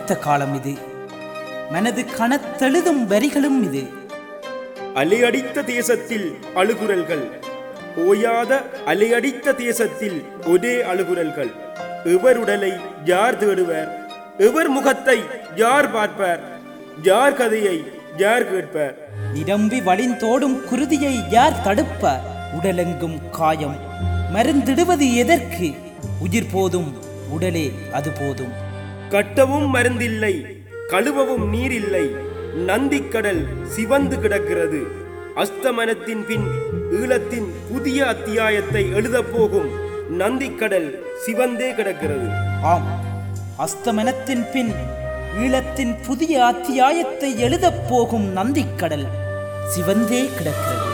அடித்த காலம் இது மனது கனத்தெழுதும் வரிகளும் இது அலையடித்த தேசத்தில் அழுகுரல்கள் ஓயாத அலையடித்த தேசத்தில் ஒரே அழுகுரல்கள் எவர் உடலை யார் தேடுவர் எவர் முகத்தை யார் பார்ப்பார் யார் கதையை யார் கேட்பார் நிரம்பி வழிந்தோடும் குருதியை யார் தடுப்பார் உடலெங்கும் காயம் மருந்திடுவது எதற்கு உயிர் போதும் உடலே அது போதும் கட்டவும் மருந்தில்லை கழுவவும் நீரில்லை நந்திக்கடல் சிவந்து கிடக்கிறது அஸ்தமனத்தின் பின் ஈழத்தின் புதிய அத்தியாயத்தை எழுதப் போகும் நந்திக்கடல் சிவந்தே கிடக்கிறது ஆம் அஸ்தமனத்தின் பின் ஈழத்தின் புதிய அத்தியாயத்தை எழுதப் போகும் நந்திக்கடல் சிவந்தே கிடக்கிறது